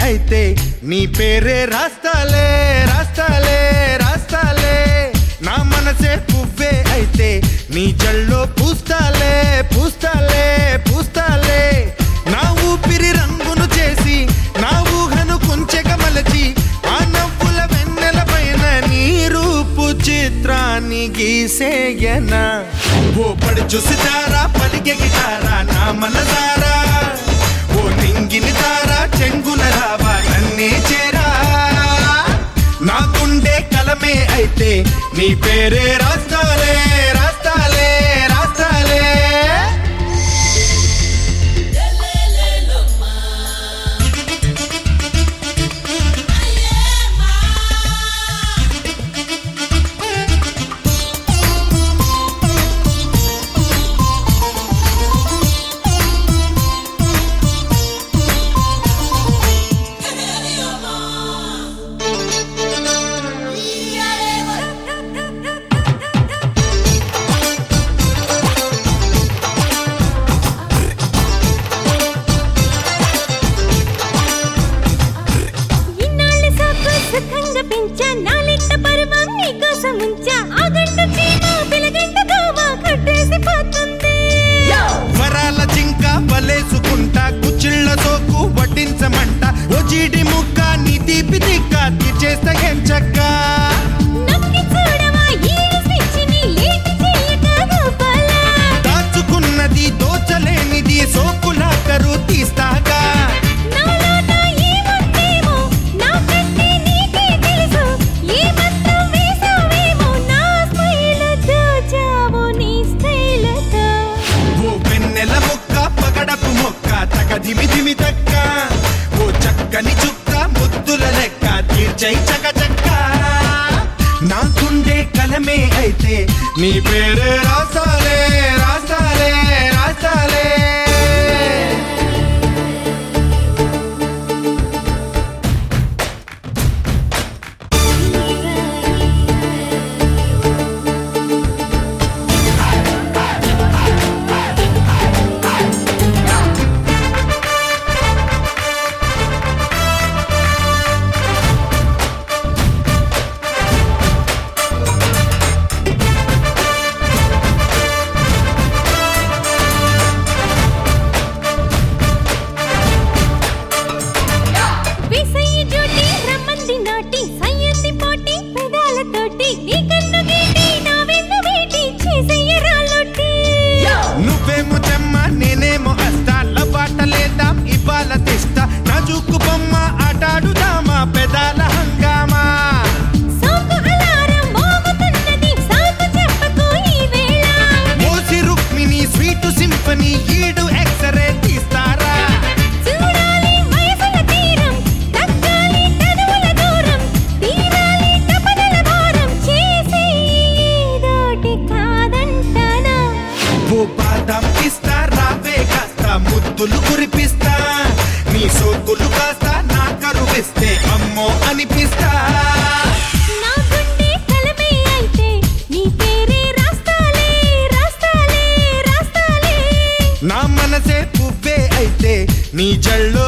అయితే నీ పేరే రాస్తాలే రాస్తాలే రాస్తాలే నా మనసే పువ్వే అయితే నీ జల్లో పూస్తాలే పూస్తాలే పూస్తాలే నా ఊపిరి రంగును చేసి నా ఊహను కొంచెగ మలచి ఆ నవ్వుల వెన్నెల పైన నీ రూపు చిత్రాన్ని గీసేయనా ఓ పడి చూసితారా పలికే గిటారా నా మనసారా ఓ నింగిని తారా చెంగున రావా నన్నే చేరా నా గుండె కలమే అయితే నీ పేరే రాస్తాలే రాస్తాలే రాస్తాలే ఇన్నాళ్ళు సాకు సుఖంగా పెంచా నాలింట పరువం నీకోసం ఉంచా ఆ గంట చీమ పిలగంట దోమ కట్టేసి పోతుంది వరాల జింక వలేసుకుంటా కుచిళ్ళ సోకు వడ్డించమంట ఓ జీడి ముక్క నీ తీపి తిక్క తీర్చేస్తా ఏం చక్క నక్కి చూడవా ఈడు స్విచ్ని లేట్ చెయ్యక గోపాల దాచుకున్నది దోచలేనిది సోకులా కరు తీస్తాగా నాలోన ఏముందేమో నాకంటే నీకే తెలుసు ఏ మంత్రం వేసావేమో నా స్మైల్ దోచావు నీ స్టైల్తో ఓ వెన్నెల ముక్క పగడపు మొక్క తగ దిమి దిమి తక్క ఓ చక్కని చుక్క ముద్దుల లెక్క తీర్చై చక చక్క నా గుండె కలమే అయితే నీ పేరే రాసాలే రాసాలే రాసాలే విసయ్య జోటి రమ్మంది నాటి సయ్యంది పోటీ పెదాలతోటి నీ కన్ను గీటి నా వెన్ను వేటి చేసయ్య రాళ్ళొట్టి నువ్వేమో చెమ్మ నేనేమో అస్తాల బాటలేద్దాం ఇవాళ తెస్తా నాజుకు బొమ్మ ఆటాడుదామా పెదాల హంగామా సోకు అలారం మోగుతున్నది సాకు చెప్పకు ఈ వేళ మోసి రుక్మిణి స్వీటు సింఫనీ ఈడు ఎక్సరే తీస్తారా చూడాలి వయసుల తీరం తగ్గాలి తనువుల దూరం తీరాలి తపనల భారం చేసి ఏదోటి కాదంటానా ఓ బాదం ఇస్తా రావే కాస్త ముద్దులు కురిపిస్తా నీ సోకులు కాస్త నా కరువిస్తే అమ్మో అనిపిస్తా నా గుండె కలమే అయితే నీ పేరే రాస్తాలే రాస్తాలే రాస్తాలే నా మనసే పువ్వే అయితే నీ జల్లో